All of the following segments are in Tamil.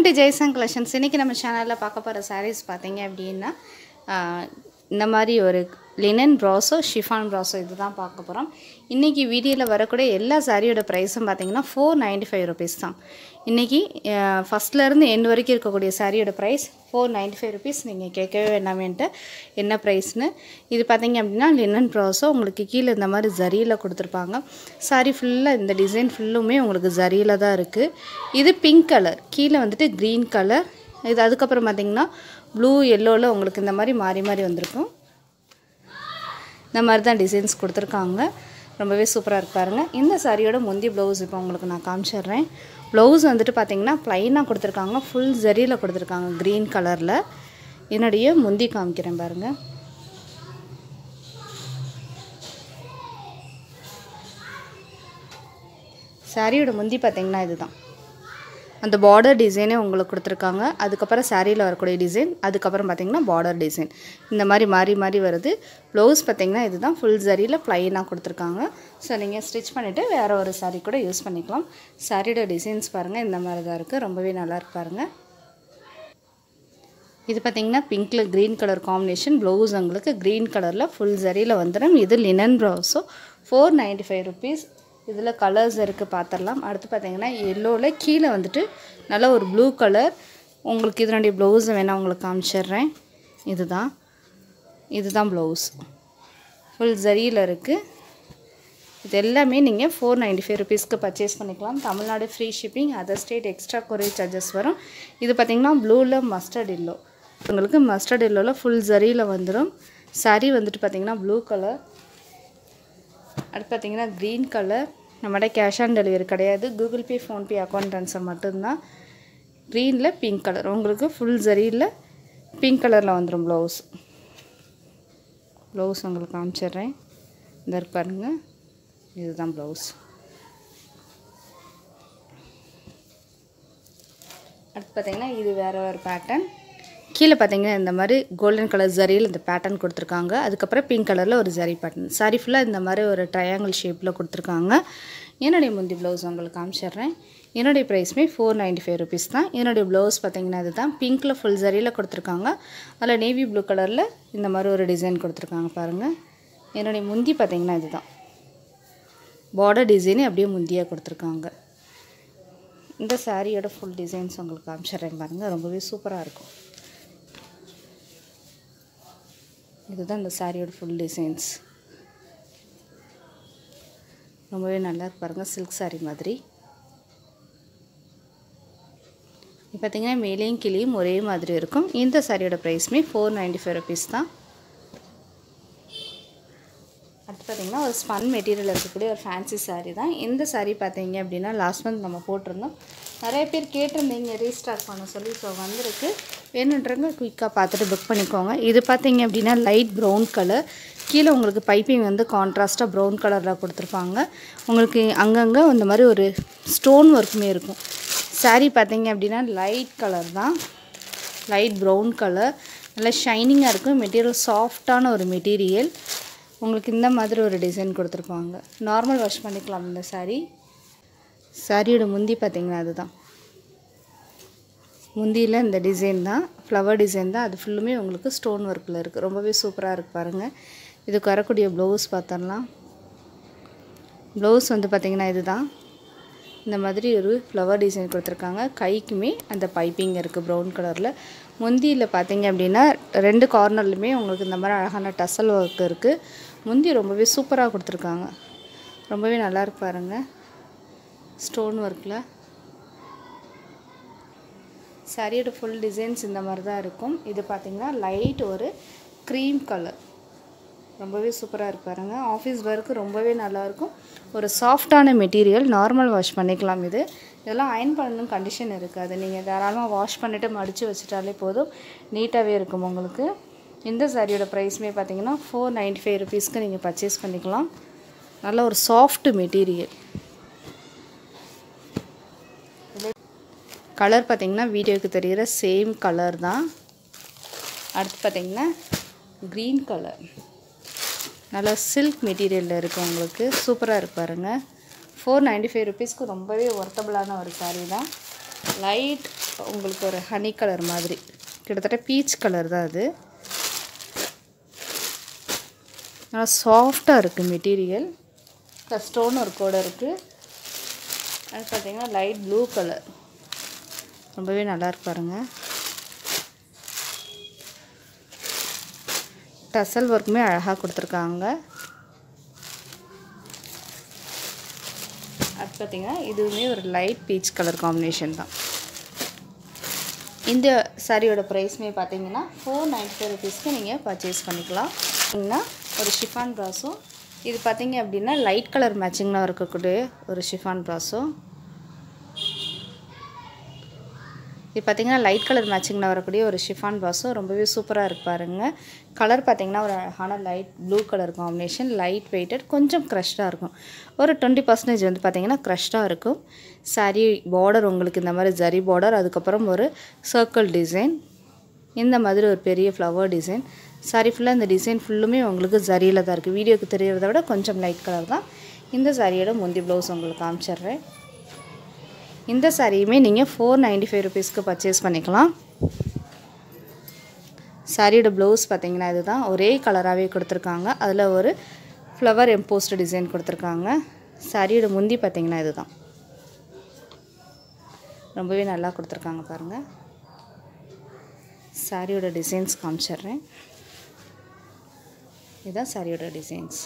டு ஜெய்சங் கலெக்ஷன்ஸ் இன்றைக்கி நம்ம சேனலில் பார்க்க போகிற sarees பார்த்தீங்க அப்படின்னா ஆஹ், இந்த மாதிரி ஒரு லினன் ப்ராஸோ ஷிஃபான் ப்ராஸோ இது தான் பார்க்க போகிறோம் இன்றைக்கி வீடியோவில் வரக்கூடிய எல்லா சாரியோட ப்ரைஸும் பார்த்தீங்கன்னா ஃபோர் நைன்ட்டி ஃபைவ் ருபீஸ் தான் இன்றைக்கி ஃபஸ்ட்லேருந்து எண்ட் வரைக்கும் இருக்கக்கூடிய சாரியோட price four ninety five rupees நீங்கள் கேட்கவே வேண்டாமேன்ட்டு என்ன ப்ரைஸ்னு இது பார்த்தீங்க அப்படின்னா லினன் ப்ராஸோ உங்களுக்கு கீழே இந்த மாதிரி ஜரியில் கொடுத்துருப்பாங்க சாரி ஃபுல்லாக இந்த டிசைன் ஃபுல்லுமே உங்களுக்கு ஜரியில் தான் இருக்குது இது பிங்க் கலர் கீழே வந்துட்டு க்ரீன் கலர் இது அதுக்கப்புறம் பார்த்தீங்கன்னா ப்ளூ எல்லோவில் உங்களுக்கு இந்த மாதிரி மாறி மாறி வந்திருக்கும் இந்த மாதிரி தான் டிசைன்ஸ் கொடுத்துருக்காங்க ரொம்பவே சூப்பராக இருக்கு பாருங்க இந்த சாரியோட முந்தி ப்ளவுஸ் இப்போ உங்களுக்கு நான் காமிச்சிடுறேன் ப்ளவுஸ் வந்துட்டு பார்த்தீங்கன்னா ப்ளைனாக கொடுத்துருக்காங்க ஃபுல் ஜரியில் கொடுத்துருக்காங்க க்ரீன் கலரில் என்னுடைய முந்தி காமிக்கிறேன் பாருங்கள் சாரியோட முந்தி பார்த்தீங்கன்னா இதுதான் அந்த பார்டர் டிசைனே உங்களுக்கு கொடுத்துருக்காங்க அதுக்கப்புறம் சாரியில் வரக்கூடிய டிசைன் அதுக்கப்புறம் பார்த்தீங்கன்னா பார்டர் டிசைன் இந்த மாதிரி மாறி மாறி வருது ப்ளவுஸ் பார்த்தீங்கன்னா இதுதான் ஃபுல் ஜரியில் ப்ளைனாக கொடுத்துருக்காங்க ஸோ நீங்கள் ஸ்டிச் பண்ணிவிட்டு வேறு ஒரு சாரீ கூட யூஸ் பண்ணிக்கலாம் சாரியோட டிசைன்ஸ் பாருங்கள் இந்த மாதிரி தான் இருக்குது ரொம்பவே நல்லா இருக்கு பாருங்கள் இது பார்த்தீங்கன்னா பிங்க்கில் க்ரீன் கலர் காம்பினேஷன் ப்ளவுஸ் உங்களுக்கு க்ரீன் கலரில் ஃபுல் ஜரியில் வந்துடும் இது லினன் ப்ளவுஸோ ஃபோர் நைன்ட்டி ஃபைவ் ருபீஸ் இதில் கலர்ஸ் இருக்குது பார்த்துடலாம் அடுத்து பார்த்தீங்கன்னா எல்லோவில் கீழே வந்துட்டு நல்ல ஒரு ப்ளூ கலர் உங்களுக்கு இதனுடைய ப்ளவுஸை வேணால் உங்களுக்கு காமிச்சிடுறேன் இதுதான் இதுதான் ப்ளவுஸ் ஃபுல் ஜரியில் இருக்குது இது எல்லாமே நீங்கள் ஃபோர் நைன்ட்டி ஃபைவ் ருபீஸ்க்கு பர்ச்சேஸ் பண்ணிக்கலாம் Tamil Nadu free shipping other state extra courier charges வரும் இது பார்த்திங்கன்னா ப்ளூவில் மஸ்டர்ட் எல்லோ உங்களுக்கு மஸ்டர்ட் எல்லோவில் ஃபுல் ஜரியில் வந்துடும் saree வந்துட்டு பார்த்திங்கன்னா ப்ளூ கலர் அடுத்து பார்த்தீங்கன்னா க்ரீன் கலர் நம்மகிட்ட கேஷ் ஆன் டெலிவரி கிடையாது Google Pay PhonePe account transfer மட்டும்தான் க்ரீனில் பிங்க் கலர் உங்களுக்கு ஃபுல் ஜரியில் பிங்க் கலரில் வந்துடும் ப்ளவுஸ் ப்ளவுஸ் உங்களுக்கு காமிச்சிடுறேன் இந்த இருக்கு பாருங்க இதுதான் ப்ளவுஸ் அடுத்து பார்த்தீங்கன்னா இது வேறு வேறு பேட்டர்ன் கீழே பார்த்தீங்கன்னா இந்த மாதிரி கோல்டன் கலர் ஜரியில் இந்த பேட்டர்ன் கொடுத்துருக்காங்க அதுக்கப்புறம் பிங்க் கலரில் ஒரு ஜரி பேட்டர்ன் சாரி ஃபுல்லாக இந்த மாதிரி ஒரு ட்ரையாங்கிள் ஷேப்பில் கொடுத்துருக்காங்க என்னுடைய முந்தி ப்ளவுஸ் உங்களுக்கு காமிச்சிடுறேன் என்னுடைய ப்ரைஸுமே ஃபோர் நைன்ட்டி ஃபைவ் ருபீஸ் தான் என்னுடைய ப்ளவுஸ் பார்த்தீங்கன்னா இதுதான் பிங்க்கில் ஃபுல் ஜரியில் கொடுத்துருக்காங்க அதில் நேவி ப்ளூ கலரில் இந்த மாதிரி ஒரு டிசைன் கொடுத்துருக்காங்க பாருங்கள் என்னுடைய முந்தி பார்த்தீங்கன்னா இதுதான் பார்டர் டிசைனே அப்படியே முந்தியாக கொடுத்துருக்காங்க இந்த சாரியோட ஃபுல் டிசைன்ஸ் உங்களுக்கு காமிச்சிடுறேன் பாருங்கள் ரொம்பவே சூப்பராக இருக்கும் இதுதான் இந்த சாரியோட ஃபுல் டிசைன்ஸ் ரொம்பவே நல்லா இருக்கு பாருங்கள் சில்க் saree மாதிரி இப்போ பார்த்தீங்கன்னா மேலேயும் கீழேயும் ஒரே மாதிரி இருக்கும் இந்த சாரியோட ப்ரைஸுமே ஃபோர் நைன்ட்டி ஃபைவ் ருபீஸ் தான் அடுத்து பார்த்தீங்கன்னா ஒரு ஸ்பன் மெட்டீரியல் இருக்கக்கூடிய ஒரு ஃபேன்சி saree தான் இந்த saree பார்த்தீங்க அப்படின்னா லாஸ்ட் மந்த் நம்ம போட்டிருந்தோம் நிறைய பேர் கேட்டிருந்தீங்க ரீஸ்டார்ட் பண்ண சொல்லி ஸோ வந்திருக்கு வேணுன்றவங்க குயிக்காக பார்த்துட்டு புக் பண்ணிக்கோங்க இது பார்த்தீங்க அப்படின்னா லைட் ப்ரௌன் கலர் கீழே உங்களுக்கு பைப்பிங் வந்து கான்ட்ராஸ்ட்டாக ப்ரௌன் கலரில் கொடுத்துருப்பாங்க உங்களுக்கு அங்கங்கே இந்த மாதிரி ஒரு ஸ்டோன் ஒர்க்குமே இருக்கும் saree பார்த்தீங்க அப்படின்னா லைட் கலர் தான் லைட் ப்ரௌன் கலர் நல்லா ஷைனிங்காக இருக்கும் மெட்டீரியல் சாஃப்டான ஒரு மெட்டீரியல் உங்களுக்கு இந்த மாதிரி ஒரு டிசைன் கொடுத்துருப்பாங்க நார்மல் வாஷ் பண்ணிக்கலாம் இந்த saree சாரியோட முந்தி பார்த்தீங்கன்னா அதுதான் முந்தியில் இந்த டிசைன் தான் ஃப்ளவர் டிசைன் தான் அது ஃபுல்லுமே உங்களுக்கு ஸ்டோன் ஒர்க்கில் இருக்குது ரொம்பவே சூப்பராக இருக்கு பாருங்கள் இதுக்கு வரக்கூடிய ப்ளவுஸ் பார்த்தரலாம் ப்ளவுஸ் வந்து பார்த்திங்கன்னா இதுதான் இந்த மாதிரி ஒரு ஃப்ளவர் டிசைன் கொடுத்துருக்காங்க கைக்குமே அந்த பைப்பிங் இருக்குது ப்ரௌன் கலரில் முந்தியில் பார்த்தீங்க அப்படின்னா ரெண்டு கார்னர்லையுமே உங்களுக்கு இந்த மாதிரி அழகான டசல் ஒர்க் இருக்குது முந்தி ரொம்பவே சூப்பராக கொடுத்துருக்காங்க ரொம்பவே நல்லா இருக்கு பாருங்கள் ஸ்டோன் ஒர்க்கில் சாரியோட ஃபுல் டிசைன்ஸ் இந்த மாதிரி தான் இருக்கும் இது பார்த்திங்கன்னா லைட் ஒரு க்ரீம் கலர் ரொம்பவே சூப்பராக இருக்கு பாருங்க ஆஃபீஸ் ஒர்க்கு ரொம்பவே நல்லாயிருக்கும் ஒரு சாஃப்டான மெட்டீரியல் நார்மல் வாஷ் பண்ணிக்கலாம் இது இதெல்லாம் அயன் பண்ணணும் கண்டிஷன் இருக்காது நீங்கள் தாராளமாக வாஷ் பண்ணிவிட்டு மடித்து வச்சுட்டாலே போதும் நீட்டாகவே இருக்கும் உங்களுக்கு இந்த சாரியோட ப்ரைஸுமே பார்த்தீங்கன்னா ஃபோர் நைன்ட்டி ஃபைவ் ருபீஸ்க்கு நீங்கள் பர்ச்சேஸ் பண்ணிக்கலாம் நல்ல ஒரு சாஃப்ட் மெட்டீரியல் கலர் பார்த்தீங்கன்னா வீடியோக்கு தெரிகிற சேம் கலர் தான் அடுத்து பார்த்தீங்கன்னா க்ரீன் கலர் நல்லா சில்க் மெட்டீரியலில் இருக்குது உங்களுக்கு சூப்பராக இருக்கு பாருங்கள் ஃபோர் நைன்ட்டி ஃபைவ் ருபீஸ்க்கு ரொம்பவே ஒர்த்தபுளான ஒரு saree தான் லைட் உங்களுக்கு ஒரு ஹனி கலர் மாதிரி கிட்டத்தட்ட பீச் கலர் தான் அது நல்லா சாஃப்டாக இருக்குது மெட்டீரியல் ஸ்டோன் ஒரு கூட இருக்குது அது பார்த்தீங்கன்னா லைட் ப்ளூ கலர் ரொம்பவே நல்லா இருக்கு பாருங்கள் டசல் ஒர்க்குமே அழகாக கொடுத்துருக்காங்க அது பார்த்தீங்கன்னா இதுவுமே ஒரு லைட் பீச் கலர் காம்பினேஷன் தான் இந்த சாரியோட ப்ரைஸ்மே பார்த்தீங்கன்னா ஃபோர் நைன்டி ஃபைவ் ருபீஸ்க்கு நீங்கள் பர்ச்சேஸ் பண்ணிக்கலாம் பார்த்தீங்கன்னா ஒரு ஷிஃபான் ப்ராஸும் இது பார்த்தீங்க அப்படின்னா லைட் கலர் மேட்சிங்லாம் இருக்கக்கூடிய ஒரு ஷிஃபான் ப்ராஸும் இது பார்த்தீங்கன்னா லைட் கலர் மேட்சிங்கில் வரக்கூடிய ஒரு ஷிஃபான் பாஸும் ரொம்பவே சூப்பராக இருக்கு பாருங்க கலர் பார்த்தீங்கன்னா ஒரு அழகான light blue colour combination light weighted கொஞ்சம் க்ரஷ்டாக இருக்கும் ஒரு டுவெண்ட்டி பர்சன்டேஜ் வந்து பார்த்தீங்கன்னா க்ரஷ்டாக இருக்கும் சாரி பார்டர் உங்களுக்கு இந்த மாதிரி ஜரி பார்டர் அதுக்கப்புறம் ஒரு சர்க்கிள் டிசைன் இந்த மாதிரி ஒரு பெரிய ஃப்ளவர் டிசைன் சாரி ஃபுல்லாக இந்த டிசைன் ஃபுல்லுமே உங்களுக்கு ஜரியில் தான் இருக்குது வீடியோக்கு தெரியறத விட கொஞ்சம் லைட் கலர் தான் இந்த சாரியோட முந்தி ப்ளவுஸ் உங்களுக்கு காமிச்சிடுறேன் இந்த சாரியுமே நீங்கள் ஃபோர் நைன்டி ஃபைவ் ருபீஸ்க்கு பர்ச்சேஸ் பண்ணிக்கலாம் சாரியோட ப்ளவுஸ் பார்த்தீங்கன்னா இதுதான் ஒரே கலராகவே கொடுத்துருக்காங்க அதில் ஒரு ஃப்ளவர் எம்போஸ்ட் டிசைன் கொடுத்துருக்காங்க சாரியோட முந்தி பார்த்தீங்கன்னா இதுதான் ரொம்பவே நல்லா கொடுத்துருக்காங்க பாருங்கள் சாரியோட டிசைன்ஸ் காமிச்சிட்றேன் இதுதான் சாரியோட டிசைன்ஸ்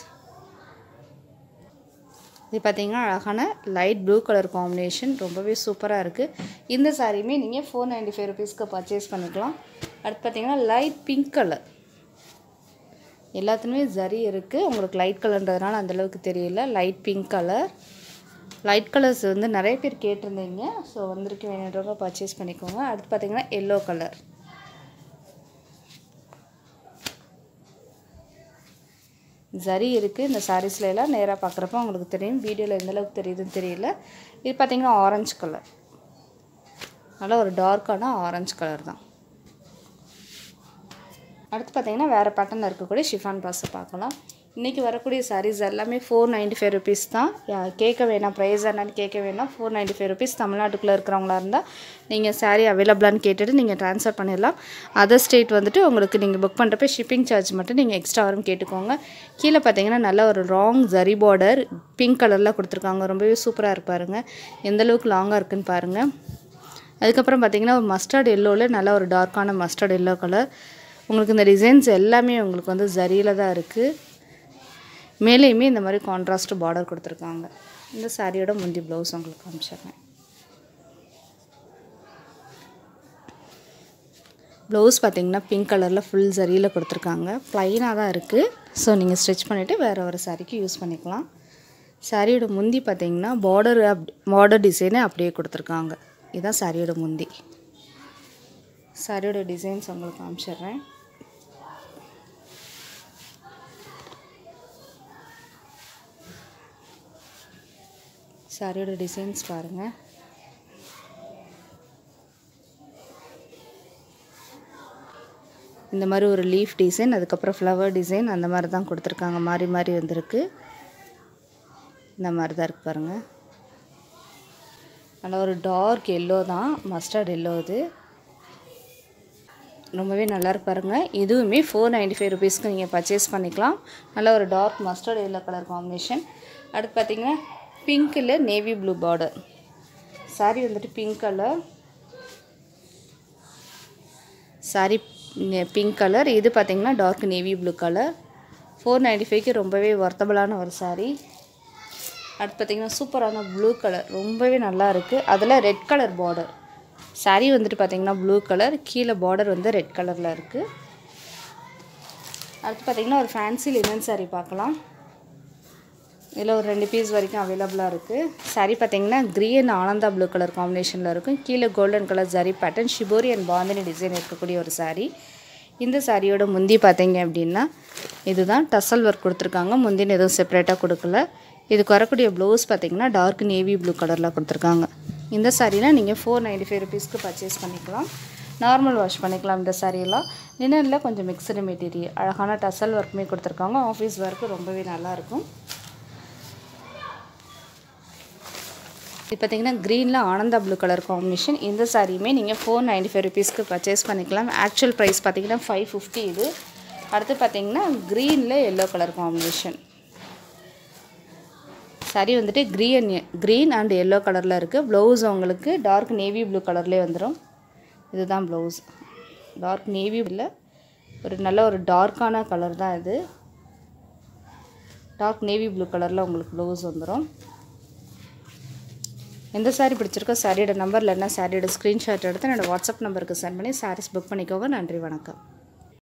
இது பார்த்தீங்கன்னா அழகான லைட் ப்ளூ கலர் காம்பினேஷன் ரொம்பவே சூப்பராக இருக்குது இந்த சாரியுமே நீங்கள் ஃபோர் நைன்டி ஃபைவ் ருபீஸ்க்கு பர்ச்சேஸ் பண்ணிக்கலாம் அடுத்து பார்த்தீங்கன்னா லைட் பிங்க் கலர் எல்லாத்துலேயுமே ஜரி இருக்குது உங்களுக்கு லைட் கலர்ன்றதுனால அந்தளவுக்கு தெரியல light pink colour light colours வந்து நிறைய பேர் கேட்டிருந்தீங்க ஸோ வந்திருக்கு வேணுன்றவங்க பர்ச்சேஸ் பண்ணிக்கோங்க அடுத்து பார்த்தீங்கன்னா எல்லோ கலர் ஜரி இருக்குது இந்த சாரீஸ்ல எல்லாம் நேராக பார்க்குறப்ப உங்களுக்கு தெரியும் வீடியோவில் எந்த அளவுக்கு தெரியுதுன்னு தெரியல இது பார்த்தீங்கன்னா ஆரஞ்சு கலர் நல்லா ஒரு டார்க்கான ஆரஞ்சு கலர் தான் அடுத்து பார்த்தீங்கன்னா வேறு பேட்டர்னில் இருக்கக்கூடிய ஷிஃபான் ப்ராஸை பார்க்கலாம் இன்றைக்கி வரக்கூடிய சாரீஸ் எல்லாமே ஃபோர் நைன்ட்டி ஃபைவ் ருபீஸ் தான் யா- கேட்க வேணாம் ப்ரைஸ் என்னன்னு கேட்க வேணாம் ஃபோர் நைன்ட்டி ஃபைவ் ருபீஸ் தமிழ்நாட்டுக்குள்ளே இருக்கிறவங்களா இருந்தால் நீங்கள் saree அவைலபிளான்னு கேட்டுட்டு நீங்கள் ட்ரான்ஸ்ஃபர் பண்ணிடலாம் அதர் ஸ்டேட் வந்துட்டு உங்களுக்கு நீங்கள் புக் பண்ணுறப்ப ஷிப்பிங் சார்ஜ் மட்டும் நீங்கள் எக்ஸ்ட்ரா வரும் கேட்டுக்கோங்க கீழே பார்த்தீங்கன்னா நல்ல ஒரு ராங் ஜரி பார்டர் பிங்க் கலரில் கொடுத்துருக்காங்க ரொம்பவே சூப்பராக இருக்கு பாருங்க எந்த அளவுக்கு லாங்காக இருக்குன்னு பாருங்கள் அதுக்கப்புறம் பார்த்தீங்கன்னா ஒரு மஸ்டர்ட் எல்லோவில் நல்ல ஒரு டார்க்கான மஸ்டர்ட் எல்லோ கலர் உங்களுக்கு இந்த டிசைன்ஸ் எல்லாமே உங்களுக்கு வந்து ஜரியில் தான் இருக்குது மேலேயுமே இந்த மாதிரி கான்ட்ராஸ்ட் பார்டர் கொடுத்துருக்காங்க இந்த சாரியோட முந்தி ப்ளவுஸ் உங்களுக்கு காமிச்சிடுறேன் ப்ளவுஸ் பார்த்தீங்கன்னா பிங்க் கலரில் ஃபுல் ஜரியில் கொடுத்துருக்காங்க ப்ளைனாக தான் இருக்குது ஸோ நீங்கள் ஸ்டிச் பண்ணிவிட்டு வேறு ஒரு சாரிக்கு யூஸ் பண்ணிக்கலாம் சாரியோட முந்தி பார்த்தீங்கன்னா பார்டர் அப் பார்டர் டிசைனே அப்படியே கொடுத்துருக்காங்க இதுதான் சாரியோட முந்தி சாரியோட டிசைன்ஸ் உங்களுக்கு காமிச்சிடுறேன் சாரியோட டிசைன்ஸ் பாருங்கள் இந்த மாதிரி ஒரு லீஃப் டிசைன் அதுக்கப்புறம் ஃப்ளவர் டிசைன் அந்த மாதிரி தான் கொடுத்துருக்காங்க மாறி மாறி வந்திருக்கு இந்த மாதிரி தான் இருக்கு பாருங்கள் நல்லா ஒரு டார்க் எல்லோ தான் மஸ்டர்ட் எல்லோ இது ரொம்பவே நல்லா இருக்கு பாருங்க இதுவுமே ஃபோர் நைன்டி ஃபைவ் ருபீஸ்க்கு நீங்கள் பர்ச்சேஸ் பண்ணிக்கலாம் நல்ல ஒரு dark mustard yellow colour combination அடுத்து பார்த்தீங்கன்னா பிங்க்கில் நேவி ப்ளூ பார்டர் saree வந்துட்டு pink colour sari pink colour இது பார்த்தீங்கன்னா dark navy blue colour four ninety ஃபைவ்க்கு ரொம்பவே ஒர்த்தபுளான ஒரு saree அடுத்து பார்த்தீங்கன்னா சூப்பரான ப்ளூ கலர் ரொம்பவே நல்லா இருக்குது அதில் ரெட் கலர் பார்டர் saree வந்துட்டு பார்த்தீங்கன்னா ப்ளூ கலர் கீழே பார்டர் வந்து ரெட் கலரில் இருக்குது அடுத்து பார்த்தீங்கன்னா ஒரு ஃபேன்சி லினன் saree பார்க்கலாம் இதில் ஒரு ரெண்டு பீஸ் வரைக்கும் அவைலபிளாக இருக்குது saree பார்த்தீங்கன்னா க்ரீன் ஆனந்தா ப்ளூ கலர் காம்பினேஷனில் இருக்கும் கீழே golden colour zari pattern shibori and bandhani design இருக்கக்கூடிய ஒரு saree இந்த சாரியோட முந்தி பார்த்தீங்க அப்படின்னா இதுதான் டசல் ஒர்க் கொடுத்துருக்காங்க முந்தின எதுவும் செப்பரேட்டாக கொடுக்கல இதுக்கு வரக்கூடிய ப்ளவுஸ் பார்த்தீங்கன்னா டார்க் நேவி ப்ளூ கலரில் கொடுத்துருக்காங்க இந்த சாரீலாம் நீங்கள் ஃபோர் நைன்டி ஃபைவ் ருபீஸ்க்கு பர்ச்சேஸ் பண்ணிக்கலாம் நார்மல் வாஷ் பண்ணிக்கலாம் இந்த சாரியெல்லாம் லினனில் கொஞ்சம் மிக்சடு மெட்டீரியல் அழகான டசல் ஒர்க்குமே கொடுத்துருக்காங்க ஆஃபீஸ் ஒர்க்கு ரொம்பவே நல்லாயிருக்கும் இது பார்த்தீங்கன்னா க்ரீனில் ஆனந்தா ப்ளூ கலர் காம்பினேஷன் இந்த சாரியுமே நீங்கள் ஃபோர் நைன்டி ஃபைவ் ருபீஸ்க்கு பர்ச்சேஸ் பண்ணிக்கலாம் ஆக்சுவல் ப்ரைஸ் பார்த்தீங்கன்னா ஃபைவ் ஃபிஃப்டி இது அடுத்து பார்த்தீங்கன்னா க்ரீனில் எல்லோ கலர் காம்பினேஷன் சாரி வந்துட்டு க்ரீன் க்ரீன் அண்ட் எல்லோ கலரில் இருக்குது ப்ளவுஸ் உங்களுக்கு டார்க் நேவி ப்ளூ கலர்லேயே வந்துடும் இதுதான் ப்ளவுஸ் டார்க் நேவி இல்லை ஒரு நல்ல ஒரு டார்க்கான கலர் தான் இது டார்க் நேவி ப்ளூ கலரில் உங்களுக்கு ப்ளவுஸ் வந்துடும் எந்த சாரீ பிடிச்சிருக்கோ சாரியோட நம்பர் இல்லைன்னா சாரியோட ஸ்க்ரீன்ஷாட் எடுத்து என்னோடய வாட்ஸ்அப் நம்பருக்கு சென்ட் பண்ணி சாரீஸ் புக் பண்ணிக்கோங்க நன்றி வணக்கம்